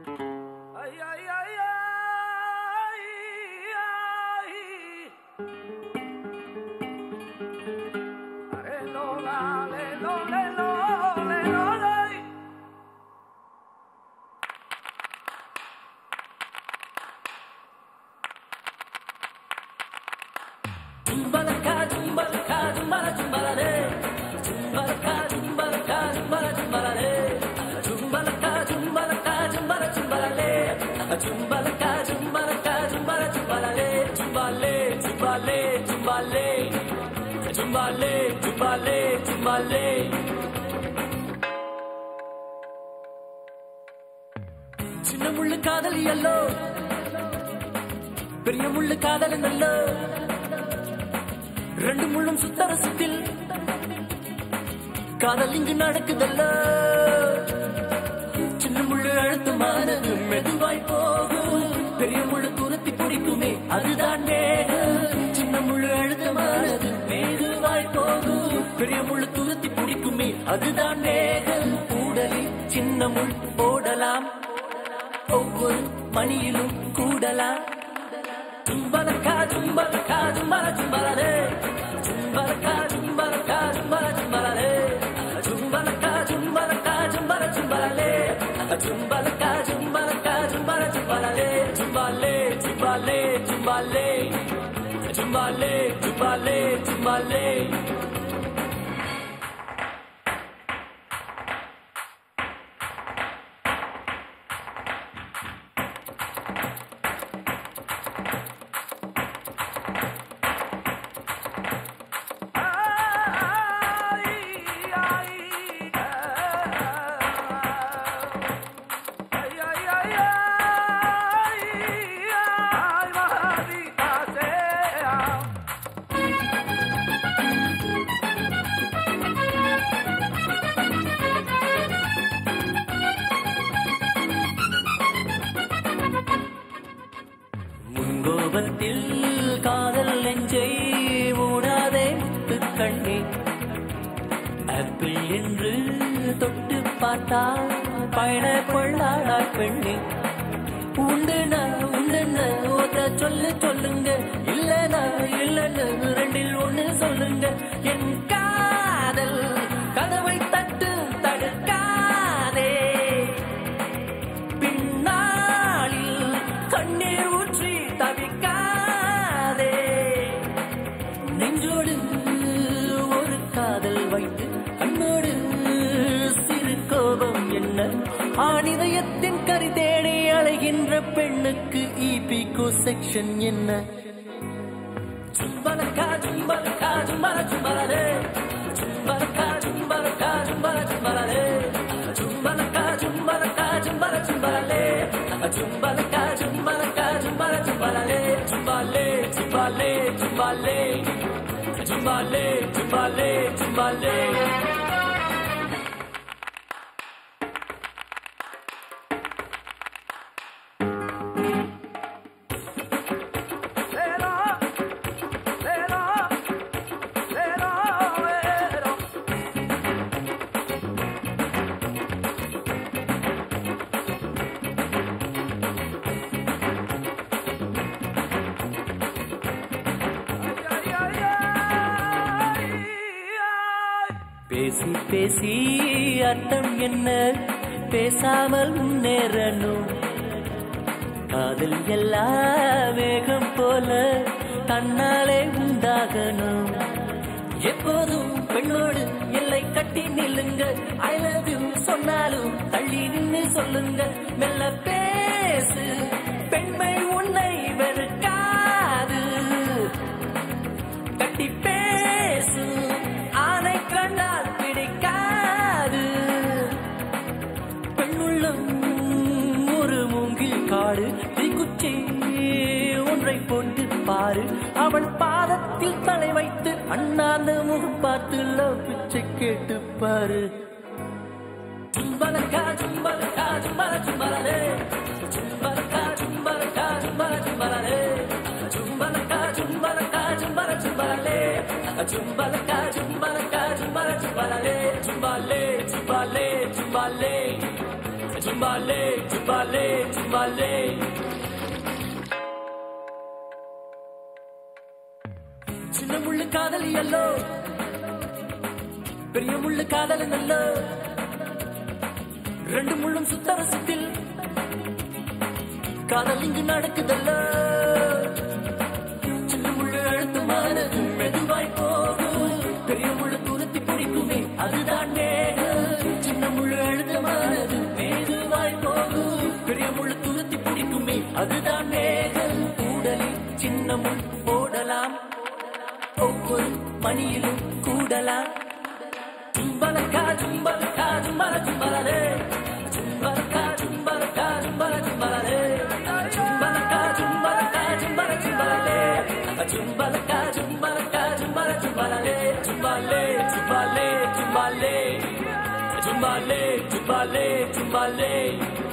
Ay, ay, ay, ay, ay. Arelo, la, le, lo, le, lo, le, lo, le. Chumbalaka, chumbalaka, chumbala, chumbala, re. Chumbalaka, chumbalaka, chumbala, chumbala, re. Chumbalaka, chumbalaka, chumbala, chumbala, re. Chumbalaka, chumbalaka, chumbala, chumbala, re. Chumbale, chumbale, chumbale. Chumbale, chumbale, chumbale. சின்ன முள்ளு காதலி அல்லோ பெரிய முள்ளு காதலன் அல்லோ ரெண்டு முள்ளும் சுத்தர சுத்தில் காதல் இங்கு நடக்குதல்ல சின்ன முள்ளு அழுத்தமானது மெதுவாய் போகும் பெரிய முள்ளு துரத்தி பிடிக்குமே அதுதான் வேகம் சின்ன முள்ளு அழுத்தமானது மெதுவாய் போகும் பெரிய முள்ளு துரத்தி பிடிக்குமே அதுதான் வேகம் கூடலில் சின்ன முள் போடலாம் ஒவ்வொரு மணியிலும் கூடலாம் Chumbalaka, chumbalaka, chumbala, chumbala, re. Chumbalaka, chumbalaka, chumbala, chumbala, re. Chumbalaka, chumbalaka, chumbala, chumbala, re. Chumbalaka, chumbalaka, chumbala, chumbala, re. Chumbale, chumbale, chumbale. Chumbale, chumbale, chumbale. முன்கோபத்தில் காதல் நெஞ்சை மூடாதே கண்ணே ஆப்பிள் என்று தொட்டு பார்த்தால் பயண கொள்ளாடாய் பெண்ணே உண்டுனா உண்டுன்னு ஓட்ட சொல்லு சொல்லுங்க இல்லனா இல்லன்னு ரெண்டில் ஒண்ணு சொல்லுங்க என் காதல் கதவை தட்டு தடுக்காதே பின்னாளில் கண்ணீர் ஊற்றி தவிக்காதே நெஞ்சோடு ஒரு காதல் வைத்து கண்ணோடு சிறு கோபம் என்ன ஆணிதயத்தின் கரி தேடி அலைகின்ற பெண்ணுக்கு இபிகோ செக்ஷன் என்ன சும்பலக்கா சும்பலக்கா சும்பல சும்பலரே சும்பலக்கா சும்பலக்கா சும்பல சும்பலரே சும்பலக்கா சும்பலக்கா சும்பல சும்பலரே சும்பலக்கா சும்பலக்கா சும்பல சும்பலரே சும்பாலே சும்பாலே சும்பாலே சும்பாலே சும்பாலே சும்பாலே பேசி பேசி அர்த்தம் என்ன பேசாமல் முன்னேறணும் காதல் எல்லாம் வேகம் போல தன்னாலே உண்டாகணும் எப்போதும் பெண்ணோடு எல்லை கட்டி நில்லுங்க ஐ லவ் யூ சொன்னாலும் தள்ளி நின்னு சொல்லுங்க மெல்ல பேசு பெண்மை உன்னை வெறுக்காது கட்டி பேசு ஆனை கண்டால் பிடிக்காது பெண்ணுள்ளம் ஒரு மூங்கில் காடு தீக்குச்சி ஒன்றை போட்டு பாரு அவள் பாதத்தில் தலை வைத்து அண்ணாந்த முகம் பார்த்து லவ் பிச்சை கேட்டு பாரு சும்பலக்கா சும்பலக்கா சும்பல சும்பலரே சும்பலக்கா சும்பலக்கா சும்பல சும்பலரே சும்பலக்கா சும்பலக்கா சும்பல சும்பலரே சும்பலக்கா சும்பலக்கா சும்பல சும்பலரே சும்பாலே சும்பாலே சும்பாலே சும்பாலே ஜும்பாலே ஜும்பாலே சின்ன முள்ளு காதலி அல்லோ பெரிய முள்ளு காதலன் அல்லோ ரெண்டு முள்ளும் சுத்தரசத்தில் காதல் இங்கு நடக்குதல்ல சின்ன முள்ளு அழுத்தமானது மெதுவாய் போகும் பெரிய முள்ளு துரத்தி பிடிக்குமே அதுதான் வேகம் சின்ன முள்ளு அழுத்தமானது மெதுவாய் போகும் பெரிய முள்ளு துரத்தி பிடிக்குமே அதுதான் வேகம் கூடலில் சின்ன முள் போடலாம் ஒவ்வொரு மணியிலும் கூடலாம் ஜும்பலக்கா ஜும்பலக்கா ஜும்பல ஜும்பலரே ஜும்பலக்கா ஜும்பலக்கா ஜும்பல ஜும்பலரே ஜும்பலக்கா ஜும்பலக்கா ஜும்பல ஜும்பலரே ஜும்பலக்கா ஜும்பலக்கா ஜும்பல ஜும்பலரே ஜும்பாலே ஜும்பாலே ஜும்பாலே ஜும்பாலே ஜும்பாலே ஜும்பாலே